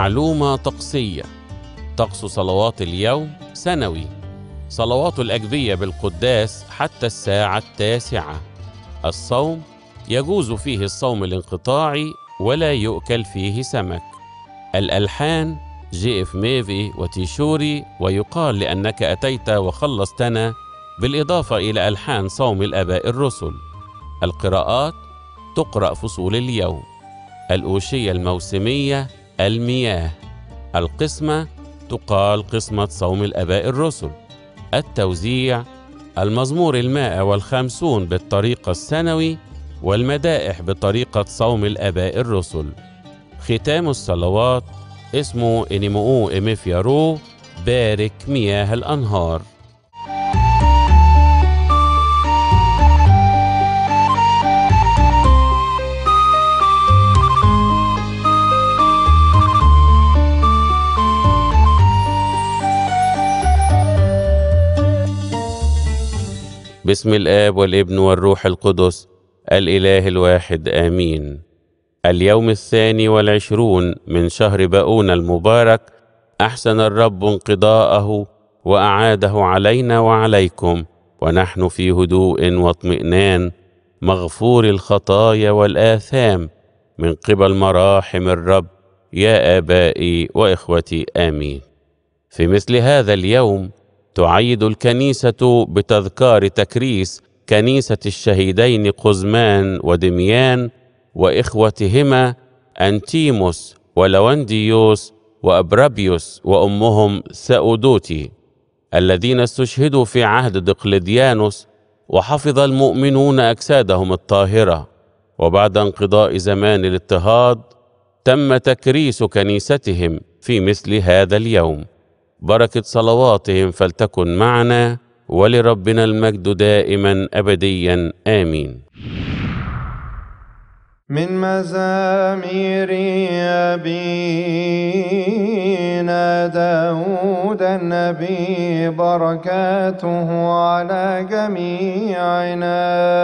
معلومة طقسية طقس صلوات اليوم سنوي صلوات الأجبية بالقداس حتى الساعة التاسعة الصوم يجوز فيه الصوم الانقطاعي ولا يؤكل فيه سمك الألحان جي اف ميفي وتيشوري ويقال لأنك أتيت وخلصتنا بالإضافة إلى ألحان صوم الآباء الرسل القراءات تقرأ فصول اليوم الأوشية الموسمية المياه القسمة تقال قسمة صوم الآباء الرسل التوزيع المزمور المائة والخمسون بالطريقة السنوي والمدائح بطريقة صوم الآباء الرسل ختام الصلوات اسمه إنيمؤو إميفيارو بارك مياه الأنهار بسم الآب والابن والروح القدس الإله الواحد آمين اليوم الثاني والعشرون من شهر باؤون المبارك أحسن الرب انقضاءه وأعاده علينا وعليكم ونحن في هدوء واطمئنان مغفور الخطايا والآثام من قبل مراحم الرب يا آبائي وإخوتي آمين في مثل هذا اليوم تعيد الكنيسة بتذكار تكريس كنيسة الشهيدين قزمان ودميان وإخوتهما أنتيموس ولونديوس وأبرابيوس وأمهم سأودوتي الذين استشهدوا في عهد دقلديانوس وحفظ المؤمنون أجسادهم الطاهرة وبعد انقضاء زمان الاضطهاد تم تكريس كنيستهم في مثل هذا اليوم بركة صلواتهم فلتكن معنا ولربنا المجد دائما أبديا آمين من مزامير أبينا داود النبي بركاته على جميعنا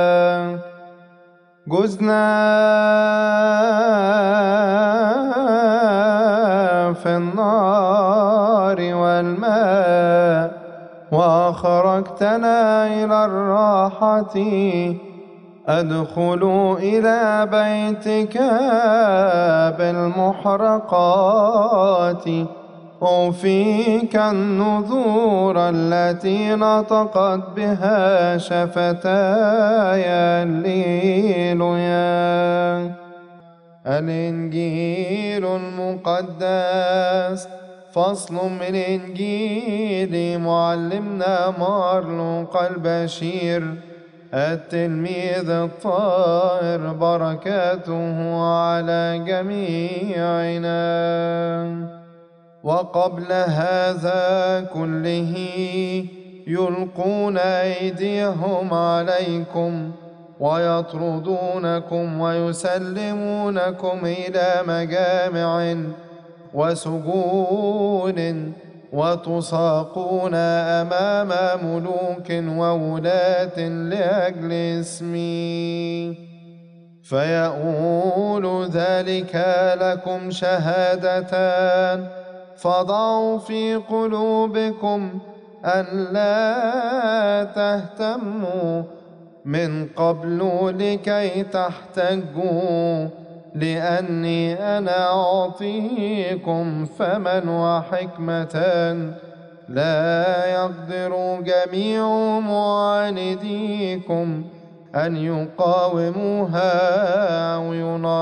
جزنا في النار والماء وأخرجتنا إلى الراحة أدخل إلى بيتك بالمحرقات أوفيك النذور التي نطقت بها شفتاي الليلويا الإنجيل المقدس فصل من إنجيل معلمنا مارلوق البشير التلميذ الطاهر بركاته على جميعنا وقبل هذا كله يلقون أيديهم عليكم ويطردونكم ويسلمونكم إلى مجامع وسجون وتساقون أمام ملوك وولاة لأجل اسمي فيقول ذلك لكم شهادتان فضعوا في قلوبكم ألا تهتموا من قبل لكي تحتجوا لأني أنا أعطيكم فما وحكمة لا يقدر جميع معانديكم أن يقاوموها أو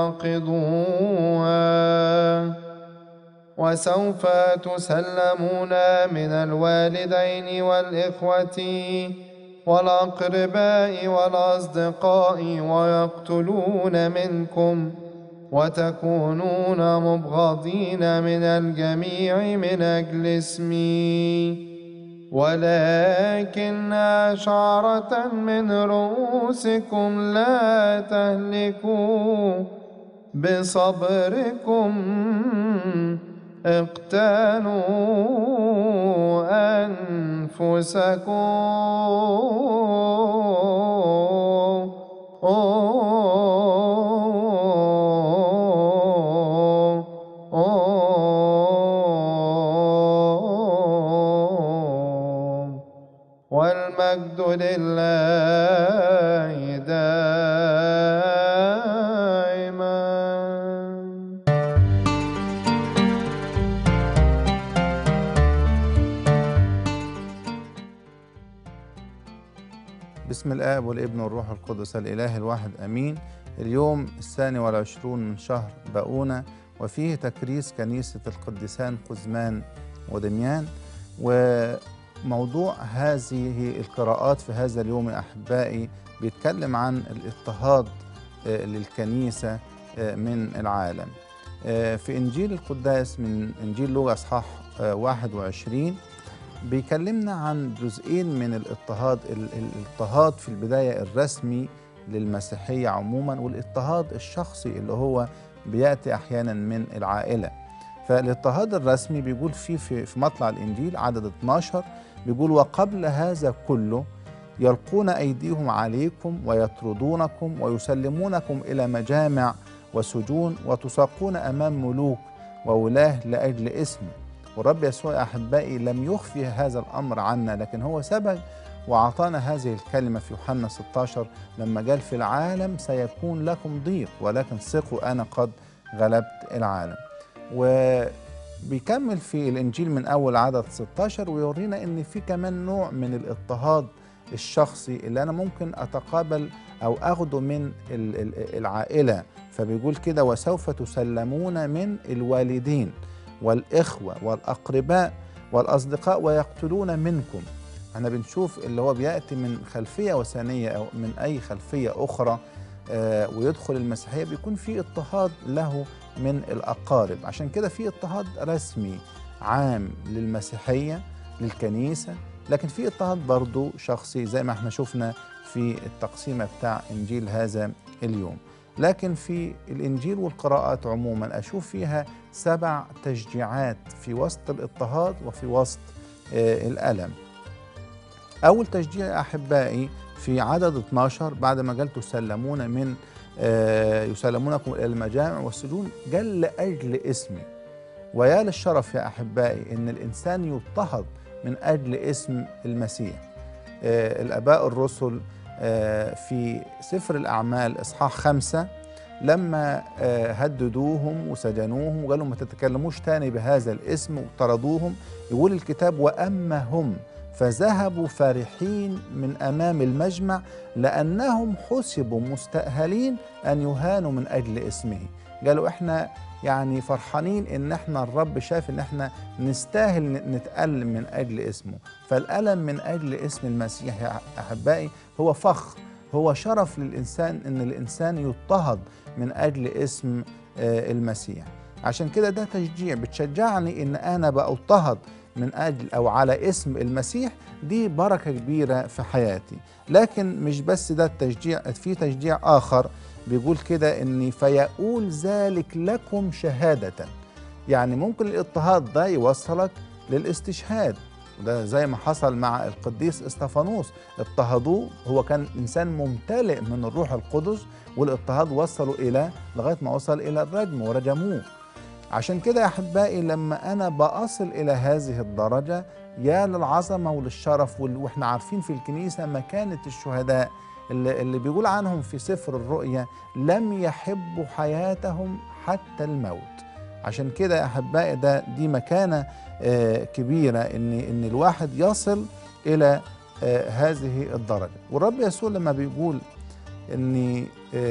يناقضوها وسوف تسلمون من الوالدين والإخوة والأقرباء والأصدقاء ويقتلون منكم وتكونون مبغضين من الجميع من أجل اسمي ولكن شعرة من رؤوسكم لا تهلكوا بصبركم اقتنوا أنفسكم والمجد لله دائما بسم الآب والابن والروح القدس الإله الواحد أمين اليوم الثاني والعشرون من شهر باؤونة وفيه تكريس كنيسة القديسان قزمان ودميان وموضوع هذه القراءات في هذا اليوم يا أحبائي بيتكلم عن الاضطهاد آه، للكنيسة آه، من العالم آه، في إنجيل القداس من إنجيل لوقا إصحاح آه، 21 بيكلمنا عن جزئين من الاضطهاد ال- ال- الاضطهاد في البداية الرسمي للمسيحية عموما والاضطهاد الشخصي اللي هو بيأتي أحيانا من العائلة فالاضطهاد الرسمي بيقول فيه في, في مطلع الإنجيل عدد 12 بيقول وقبل هذا كله يلقون أيديهم عليكم ويطردونكم ويسلمونكم إلى مجامع وسجون وتساقون أمام ملوك وولاه لأجل اسمي والرب يسوع يا أحبائي لم يخفي هذا الأمر عنا لكن هو سبق وأعطانا هذه الكلمة في يوحنا 16 لما قال في العالم سيكون لكم ضيق ولكن ثقوا أنا قد غلبت العالم وبيكمل في الإنجيل من أول عدد 16 ويورينا إن في كمان نوع من الاضطهاد الشخصي اللي أنا ممكن أتقابل أو أخده من ال- ال- العائلة فبيقول كده وسوف تسلمون من الوالدين والإخوة والأقرباء والأصدقاء ويقتلون منكم احنا بنشوف اللي هو بيأتي من خلفية وثنية أو من أي خلفية أخرى آه، ويدخل المسيحية بيكون في اضطهاد له من الأقارب عشان كده في اضطهاد رسمي عام للمسيحية للكنيسة لكن في اضطهاد برضو شخصي زي ما احنا شفنا في التقسيمة بتاع إنجيل هذا اليوم لكن في الإنجيل والقراءات عموما أشوف فيها سبع تشجيعات في وسط الاضطهاد وفي وسط آه، الألم أول تشجيع يا أحبائي في عدد 12 بعد ما قال تسلمون من آه، يسلمونكم إلى المجامع والسجون قال لأجل اسمي ويا للشرف يا أحبائي إن الإنسان يضطهد من أجل اسم المسيح آه، الآباء الرسل آه، في سفر الأعمال إصحاح خمسة لما آه، هددوهم وسجنوهم وقالوا ما تتكلموش تاني بهذا الاسم وطردوهم يقول الكتاب وأما هم فذهبوا فرحين من امام المجمع لانهم حسبوا مستاهلين ان يهانوا من اجل اسمه قالوا احنا يعني فرحانين ان احنا الرب شاف ان احنا نستاهل ن- نتألم من اجل اسمه فالألم من اجل اسم المسيح يا احبائي هو فخر هو شرف للانسان ان الانسان يضطهد من اجل اسم آه، المسيح عشان كده ده تشجيع بتشجعني ان انا بأضطهد من اجل او على اسم المسيح دي بركه كبيره في حياتي لكن مش بس ده التشجيع في تشجيع اخر بيقول كده ان فيقول ذلك لكم شهاده يعني ممكن الاضطهاد ده يوصلك للاستشهاد وده زي ما حصل مع القديس استفانوس اضطهدوه هو كان انسان ممتلئ من الروح القدس والاضطهاد وصلوا الى لغايه ما وصل الى الرجم ورجموه عشان كده يا احبائي لما انا بأصل الى هذه الدرجه يا للعظمه وللشرف وال- واحنا عارفين في الكنيسه مكانه الشهداء اللي, اللي بيقول عنهم في سفر الرؤيا لم يحبوا حياتهم حتى الموت عشان كده يا احبائي ده دي مكانه آه، كبيره ان ان الواحد يصل الى آه، هذه الدرجه والرب يسوع لما بيقول ان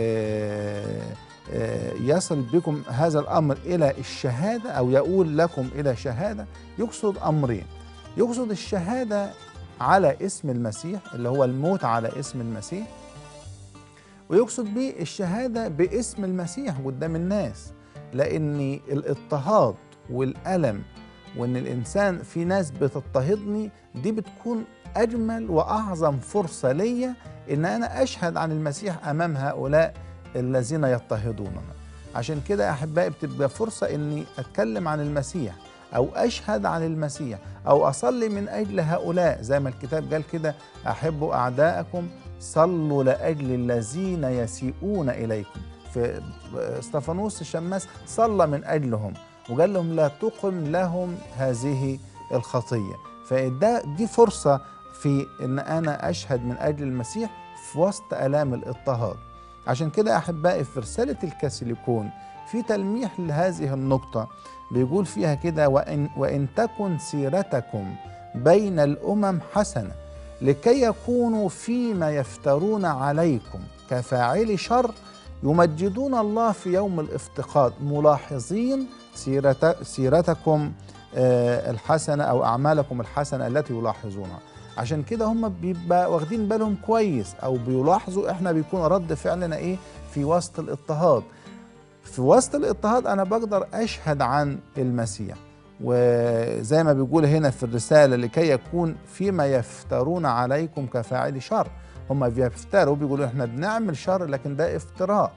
آه، آه، يصل بكم هذا الامر الى الشهاده او يقول لكم الى شهاده يقصد امرين يقصد الشهاده على اسم المسيح اللي هو الموت على اسم المسيح ويقصد به الشهاده باسم المسيح قدام الناس لان الاضطهاد والالم وان الانسان في ناس بتضطهدني دي بتكون اجمل واعظم فرصه ليا ان انا اشهد عن المسيح امام هؤلاء الذين يضطهدوننا عشان كده يا احبائي بتبقى فرصه اني اتكلم عن المسيح او اشهد عن المسيح او اصلي من اجل هؤلاء زي ما الكتاب قال كده احبوا اعداءكم صلوا لاجل الذين يسيئون اليكم في استفانوس الشماس صلى من اجلهم وقال لهم لا تقم لهم هذه الخطيه فده دي فرصه في ان انا اشهد من اجل المسيح في وسط الام الاضطهاد عشان كده احبائي في رساله الكاثوليكون في تلميح لهذه النقطه بيقول فيها كده وان وان تكن سيرتكم بين الامم حسنه لكي يكونوا فيما يفترون عليكم كفاعلي شر يمجدون الله في يوم الافتقاد ملاحظين سيرت سيرتكم آه، الحسنه او اعمالكم الحسنه التي يلاحظونها عشان كده هم بيبقى واخدين بالهم كويس او بيلاحظوا احنا بيكون رد فعلنا ايه في وسط الاضطهاد في وسط الاضطهاد انا بقدر اشهد عن المسيح وزي ما بيقول هنا في الرساله لكي يكون فيما يفترون عليكم كفاعل شر هم بيفتروا بيقولوا احنا بنعمل شر لكن ده افتراء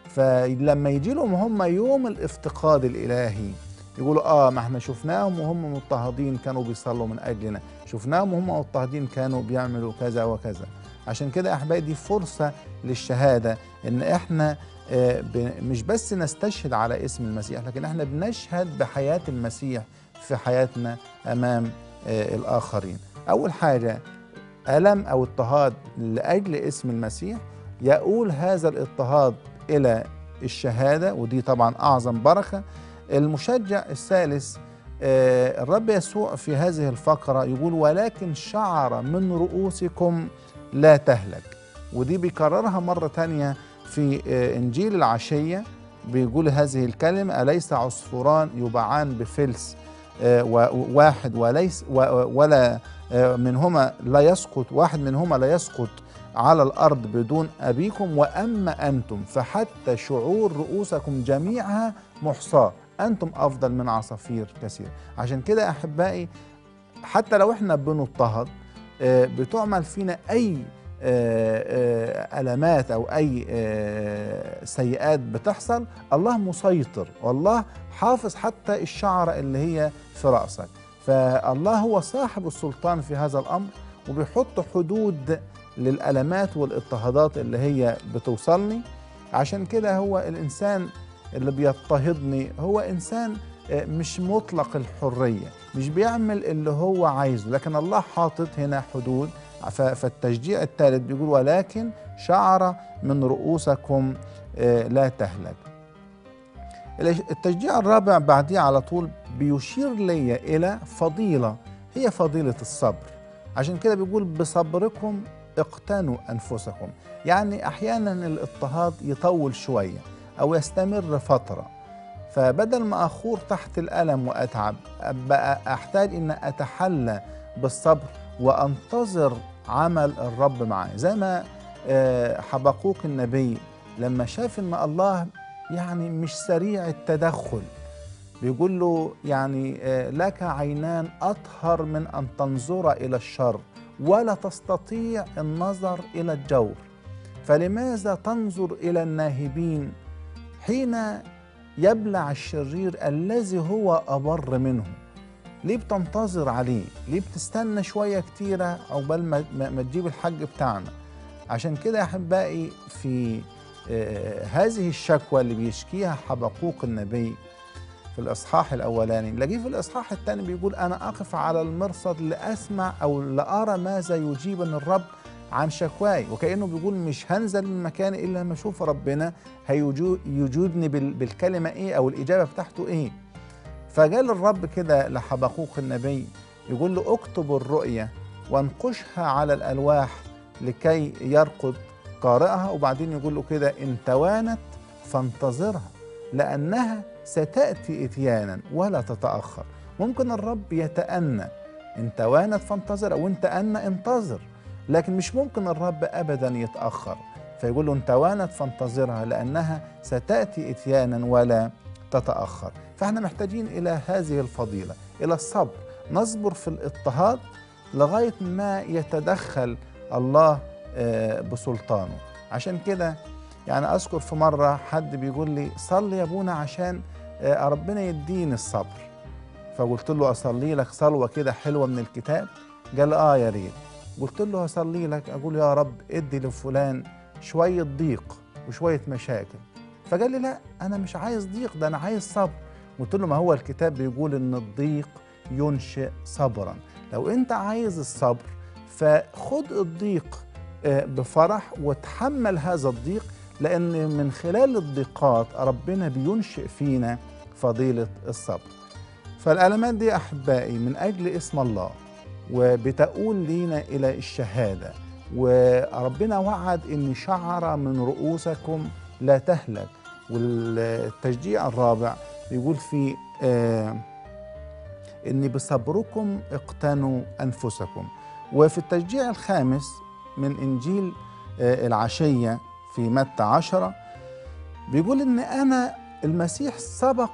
فلما يجي لهم هم يوم الافتقاد الالهي يقولوا اه ما احنا شفناهم وهم مضطهدين كانوا بيصلوا من اجلنا شفناهم وهم مضطهدين كانوا بيعملوا كذا وكذا عشان كده يا احبائي دي فرصه للشهاده ان احنا آه، ب- مش بس نستشهد على اسم المسيح لكن احنا بنشهد بحياه المسيح في حياتنا امام آه، الاخرين اول حاجه الم او اضطهاد لاجل اسم المسيح يؤول هذا الاضطهاد الى الشهاده ودي طبعا اعظم بركه المشجع الثالث آه، الرب يسوع في هذه الفقره يقول ولكن شعر من رؤوسكم لا تهلك ودي بيكررها مره تانية في آه، انجيل العشيه بيقول هذه الكلمه اليس عصفوران يباعان بفلس آه، و- واحد وليس و- ولا آه، منهما لا يسقط واحد منهما لا يسقط على الارض بدون ابيكم واما انتم فحتى شعور رؤوسكم جميعها محصاه انتم افضل من عصافير كثير عشان كده احبائي حتى لو احنا بنضطهد آه، بتعمل فينا اي آه، آه، ألمات أو أي آه، سيئات بتحصل الله مسيطر والله حافظ حتى الشعرة اللي هي في رأسك فالله هو صاحب السلطان في هذا الأمر وبيحط حدود للألمات والاضطهادات اللي هي بتوصلني عشان كده هو الإنسان اللي بيضطهدني هو إنسان آه، مش مطلق الحرية مش بيعمل اللي هو عايزه لكن الله حاطط هنا حدود ف- فالتشجيع الثالث بيقول ولكن شعر من رؤوسكم آه، لا تهلك التشجيع الرابع بعديه على طول بيشير لي إلى فضيلة هي فضيلة الصبر عشان كده بيقول بصبركم اقتنوا أنفسكم يعني أحيانا الاضطهاد يطول شوية أو يستمر فترة فبدل ما أخور تحت الألم وأتعب بقى أحتاج أن أتحلى بالصبر وأنتظر عمل الرب معي زي ما آه، حبقوق النبي لما شاف أن الله يعني مش سريع التدخل بيقول له يعني آه، لك عينان أطهر من أن تنظر إلى الشر ولا تستطيع النظر إلى الجور فلماذا تنظر إلى الناهبين حين يبلع الشرير الذي هو أبر منه ليه بتنتظر عليه ليه بتستنى شوية كتيرة عقبال ما, ما ما تجيب الحج بتاعنا عشان كده يا أحبائي في آه، هذه الشكوى اللي بيشكيها حبقوق النبي في الإصحاح الأولاني نلاقيه في الإصحاح الثاني بيقول أنا أقف على المرصد لأسمع أو لأرى ماذا يجيبني الرب عن شكواي وكأنه بيقول مش هنزل من مكاني إلا لما أشوف ربنا هيجو- يجودني بال- بالكلمة إيه أو الإجابة بتاعته إيه فقال الرب كده لحبقوق النبي يقول له اكتب الرؤية وانقشها على الألواح لكي يرقد قارئها وبعدين يقول له كده إن توانت فانتظرها لأنها ستأتي إتيانا ولا تتأخر ممكن الرب يتأنى إن توانت فانتظر أو إن تأنى انتظر لكن مش ممكن الرب أبدا يتأخر فيقول له إن توانت فانتظرها لأنها ستأتي إتيانا ولا تتأخر فاحنا محتاجين إلى هذه الفضيلة إلى الصبر نصبر في الاضطهاد لغاية ما يتدخل الله آه، بسلطانه عشان كده يعني أذكر في مرة حد بيقول لي صلي يا أبونا عشان آه، ربنا يديني الصبر فقلت له أصلي لك صلوة كده حلوة من الكتاب قال آه يا ريت قلت له أصلي لك أقول يا رب ادي لفلان شوية ضيق وشوية مشاكل فقال لي لا أنا مش عايز ضيق ده أنا عايز صبر قلت له ما هو الكتاب بيقول إن الضيق ينشئ صبرا لو أنت عايز الصبر فخد الضيق آه، بفرح وتحمل هذا الضيق لأن من خلال الضيقات ربنا بينشئ فينا فضيلة الصبر فالألمات دي أحبائي من أجل اسم الله وبتقول لينا إلى الشهادة وربنا وعد إن شعر من رؤوسكم لا تهلك والتشجيع الرابع بيقول في آه إن بصبركم اقتنوا أنفسكم وفي التشجيع الخامس من إنجيل آه العشية في متى عشرة بيقول إن أنا المسيح سبق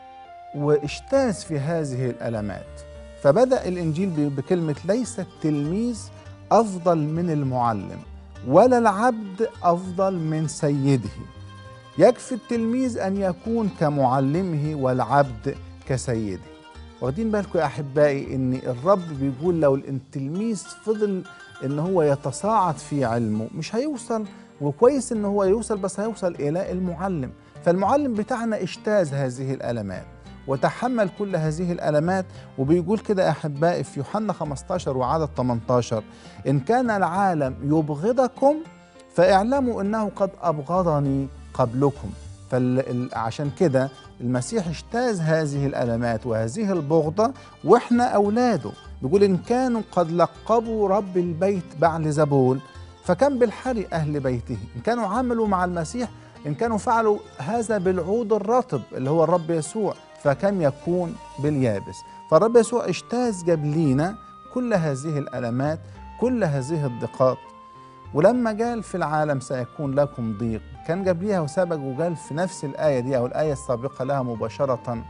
واجتاز في هذه الألمات فبدأ الإنجيل ب- بكلمة ليس التلميذ أفضل من المعلم ولا العبد أفضل من سيده يكفي التلميذ أن يكون كمعلمه والعبد كسيده واخدين بالكم يا أحبائي إن الرب بيقول لو التلميذ فضل إن هو يتصاعد في علمه مش هيوصل وكويس إن هو يوصل بس هيوصل إلى المعلم فالمعلم بتاعنا اجتاز هذه الألمات وتحمل كل هذه الألمات وبيقول كده يا أحبائي في يوحنا 15 وعدد 18 إن كان العالم يبغضكم فاعلموا أنه قد أبغضني قبلكم فعشان كده المسيح اجتاز هذه الألمات وهذه البغضة وإحنا أولاده بيقول إن كانوا قد لقبوا رب البيت بعل زبول فكم بالحري أهل بيته إن كانوا عملوا مع المسيح إن كانوا فعلوا هذا بالعود الرطب اللي هو الرب يسوع فكم يكون باليابس فالرب يسوع اجتاز جاب لينا كل هذه الألمات كل هذه الضيقات ولما قال في العالم سيكون لكم ضيق كان جاب ليها وسبق وقال في نفس الآية دي أو الآية السابقة لها مباشرة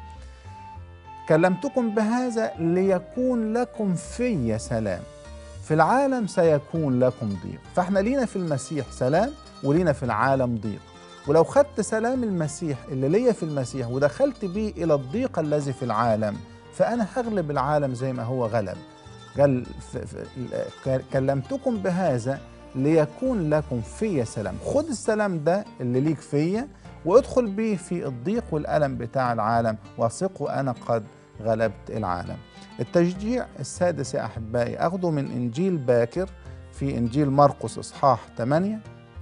كلمتكم بهذا ليكون لكم في سلام في العالم سيكون لكم ضيق فاحنا لينا في المسيح سلام ولينا في العالم ضيق ولو خدت سلام المسيح اللي ليا في المسيح ودخلت بيه إلى الضيق الذي في العالم فأنا هغلب العالم زي ما هو غلب قال ف- ف- كلمتكم بهذا ليكون لكم في سلام خد السلام ده اللي ليك فيا وادخل بيه في الضيق والألم بتاع العالم واثقوا أنا قد غلبت العالم التشجيع السادس يا أحبائي أخده من إنجيل باكر في إنجيل مرقس إصحاح 8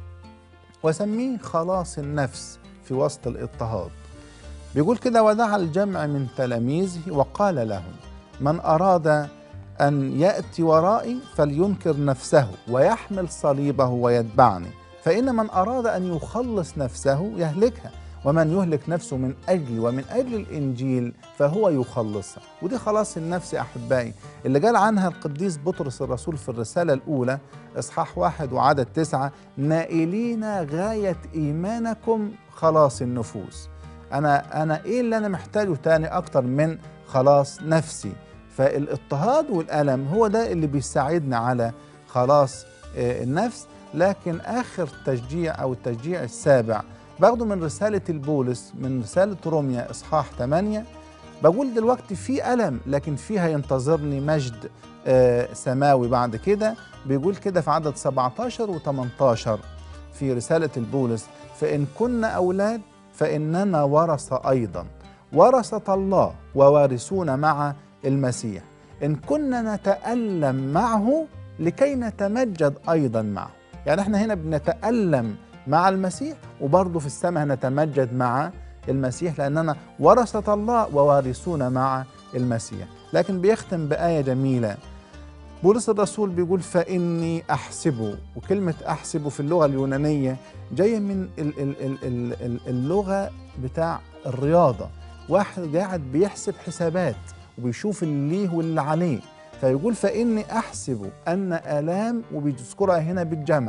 وسميه خلاص النفس في وسط الاضطهاد بيقول كده ودعا الجمع من تلاميذه وقال لهم من أراد أن يأتي ورائي فلينكر نفسه ويحمل صليبه ويتبعني فإن من أراد أن يخلص نفسه يهلكها ومن يهلك نفسه من أجلي ومن أجل الإنجيل فهو يخلصها ودي خلاص النفس يا أحبائي اللي قال عنها القديس بطرس الرسول في الرسالة الأولى إصحاح واحد وعدد تسعة نائلين غاية إيمانكم خلاص النفوس أنا أنا إيه اللي أنا محتاجه تاني أكتر من خلاص نفسي فالاضطهاد والألم هو ده اللي بيساعدنا على خلاص آه، النفس لكن آخر تشجيع أو التشجيع السابع باخده من رسالة البولس من رسالة روميا إصحاح 8 بقول دلوقتي في ألم لكن فيها ينتظرني مجد آه، سماوي بعد كده بيقول كده في عدد 17 و 18 في رسالة البولس فإن كنا أولاد فإننا ورثة أيضا ورثة الله ووارثون مع المسيح إن كنا نتألم معه لكي نتمجد أيضا معه يعني احنا هنا بنتألم مع المسيح وبرضه في السماء هنتمجد مع المسيح لأننا ورثة الله ووارثون مع المسيح لكن بيختم بآية جميلة بولس الرسول بيقول فإني أحسبه وكلمة أحسبه في اللغة اليونانية جاية من ال- ال- ال- ال- ال- اللغة بتاع الرياضة واحد قاعد بيحسب حسابات وبيشوف اللي ليه واللي عليه فيقول فإني أحسب أن آلام وبيذكرها هنا بالجمع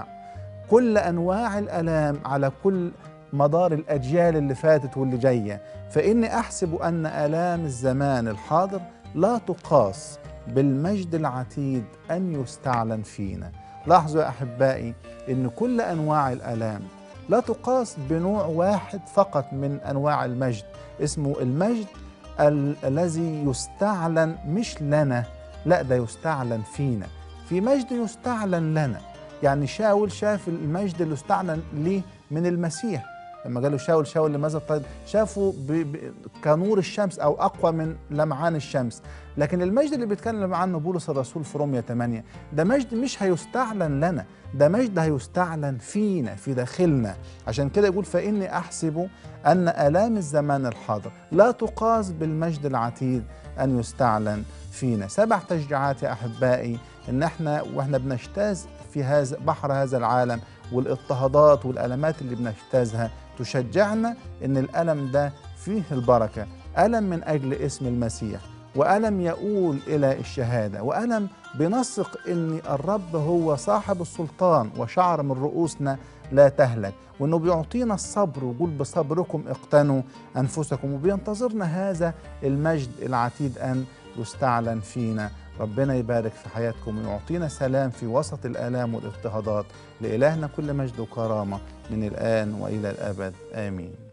كل أنواع الآلام على كل مدار الأجيال اللي فاتت واللي جاية فإني أحسب أن آلام الزمان الحاضر لا تقاس بالمجد العتيد أن يستعلن فينا لاحظوا يا أحبائي أن كل أنواع الآلام لا تقاس بنوع واحد فقط من أنواع المجد اسمه المجد ال- الذي يستعلن مش لنا لا ده يستعلن فينا في مجد يستعلن لنا يعني شاول شاف المجد اللي استعلن ليه من المسيح لما قالوا شاول شاول لماذا طيب شافوا ب... ب... كنور الشمس او اقوى من لمعان الشمس لكن المجد اللي بيتكلم عنه بولس الرسول في رومية 8 ده مجد مش هيستعلن لنا ده مجد هيستعلن فينا في داخلنا عشان كده يقول فإني أحسب أن آلام الزمان الحاضر لا تقاس بالمجد العتيد أن يستعلن فينا سبع تشجيعات يا أحبائي إن احنا واحنا بنجتاز في هذا بحر هذا العالم والاضطهادات والألمات اللي بنجتازها تشجعنا إن الألم ده فيه البركة ألم من أجل اسم المسيح وألم يؤول إلى الشهادة وألم بنثق إن الرب هو صاحب السلطان وشعر من رؤوسنا لا تهلك وإنه بيعطينا الصبر ويقول بصبركم اقتنوا أنفسكم وبينتظرنا هذا المجد العتيد أن يستعلن فينا ربنا يبارك في حياتكم ويعطينا سلام في وسط الآلام والاضطهادات لإلهنا كل مجد وكرامة من الآن وإلى الأبد آمين